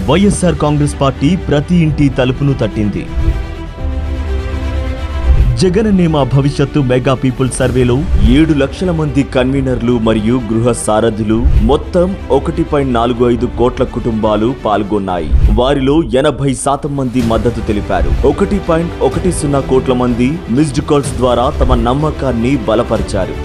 YSR Congress party ప్రతి ఇంటి తలుపును తట్టింది జగనన్నే మా భవిష్యత్తు మెగా పీపుల్ సర్వేలో ఏడు లక్షల మంది కన్వీనర్లు మరియు గృహ సారథులు మొత్తం ఒకటి పాయింట్ నాలుగు ఐదు కోట్ల కుటుంబాలు పాల్గొన్నాయి వారిలో ఎనభై శాతం మంది మద్దతు తెలిపారు ఒకటి పాయింట్ ఒకటి సున్నా కోట్ల మంది మిస్డ్ కాల్స్ ద్వారా తమ నమ్మకాన్ని బలపరిచారు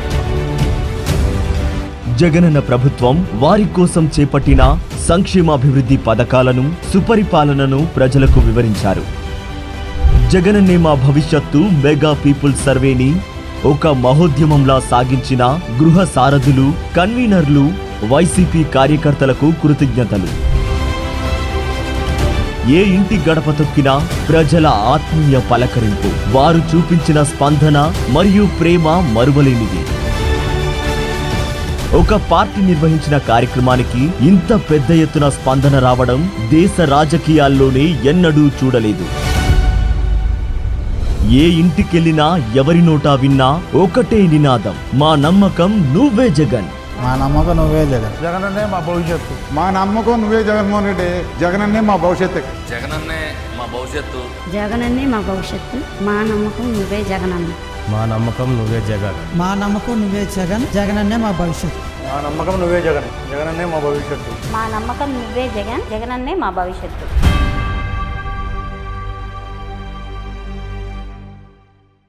జగనన్న ప్రభుత్వం వారి కోసం చేపట్టిన సంక్షేమాభివృద్ధి పథకాలను సుపరిపాలనను ప్రజలకు వివరించారు జగనన్నే మా భవిష్యత్తు మెగా పీపుల్ సర్వేని ఒక మహోద్యమంలా సాగించిన గృహ సారథులు కన్వీనర్లు వైసీపీ కార్యకర్తలకు కృతజ్ఞతలు ఏ ఇంటి గడప తొక్కినా ప్రజల ఆత్మీయ పలకరింపు వారు చూపించిన స్పందన మరియు ప్రేమ మరువలేనిది ఒక పార్టీ నిర్వహించిన కార్యక్రమానికి ఇంత పెద్ద ఎత్తున స్పందన రావడం దేశ రాజకీయాల్లోనే ఎన్నడూ చూడలేదు ఏ ఇంటికెళ్ళినా ఎవరి నోటా విన్నా ఒకటే నినాదం మా నమ్మకం నువ్వే జగన్ మా నమ్మకం నువ్వే జగన్ జగనన్నే మా భవిష్యత్తు మా నమ్మకం నువ్వే జగన్మోహన్ రెడ్డి జగనన్నే మా భవిష్యత్తు జగనన్నే మా భవిష్యత్తు జగనన్నే మా భవిష్యత్తు మా నమ్మకం నువ్వే జగనన్న మా నమ్మకం నువ్వే జగన్ మా నమ్మకం నువ్వే జగన్ జగనన్నే మా భవిష్యత్తు మా నమ్మకం నువ్వే జగన్ జగనన్నే మా భవిష్యత్తు మా నమ్మకం నువ్వే జగన్ జగనన్నే మా భవిష్యత్తు